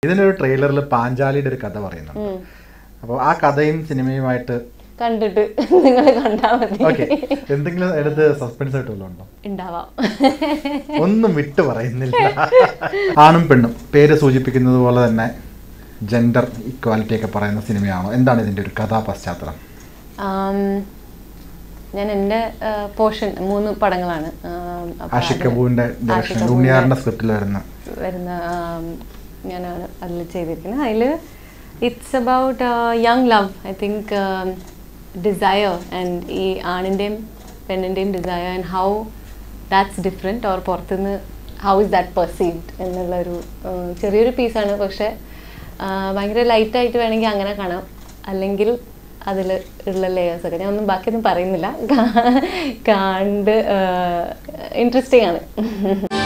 ഇതിനൊരു ട്രെയിലറിൽ പാഞ്ചാലിയുടെ ഒരു കഥ പറയുന്നുണ്ട് അപ്പോൾ ആ കഥയും സിനിമയുമായിട്ട് കണ്ടിട്ട് നിങ്ങൾ കണ്ടാ മതി ഓക്കെ എന്തെങ്കിലും എടുത്ത് സസ്പെൻസ് ആയിട്ട് വല്ലതും ഉണ്ടോ ഉണ്ടാവാം ഒന്നും വിട്ടു പറയുന്നില്ല ആണും പെണ്ണും പേര് സൂചിപ്പിക്കുന്നത് പോലെ തന്നെ ജെൻഡർ ഇക്വാലിറ്റി ഒക്കെ പറയുന്ന സിനിമയാണോ എന്താണ് ഇതിന്റെ ഒരു കഥാ പശ്ചാത്തലം ആം, ഞാൻ എൻ്റെ പോർഷൻ മൂന്ന് പടങ്ങളാണ് ആം, അപ്പൊ ആഷിക് അതില് കപൂറിന്റെ ആഷിഖ് ഡയറക്ഷൻ കപൂറിന്റെ ഉണ്ണിയാറിന്റെ സ്ക്രിപ്റ്റിൽ വരുന്ന വരുന്ന ആം, ഞാനാണ് അതിൽ ചെയ്തിരിക്കുന്നത് അതിൽ it's about young love I think desire and ഈ ആണിൻ്റെയും പെണ്ണിൻ്റെയും desire and how that's different or പുറത്തുനിന്ന് ഹൗ ഇസ് ദാറ്റ് പെർസീവ്ഡ് എന്നുള്ളൊരു ആ, ചെറിയൊരു പീസാണ് പക്ഷേ ആ, ഭയങ്കര ലൈറ്റായിട്ട് വേണമെങ്കിൽ അങ്ങനെ കാണാം അല്ലെങ്കിൽ അതിൽ ഉള്ള ലേയേഴ്സ് ഒക്കെ ഞാൻ ഒന്നും ബാക്കിയൊന്നും പറയുന്നില്ല കണ്ട് ഇൻട്രസ്റ്റിംഗ് ആണ്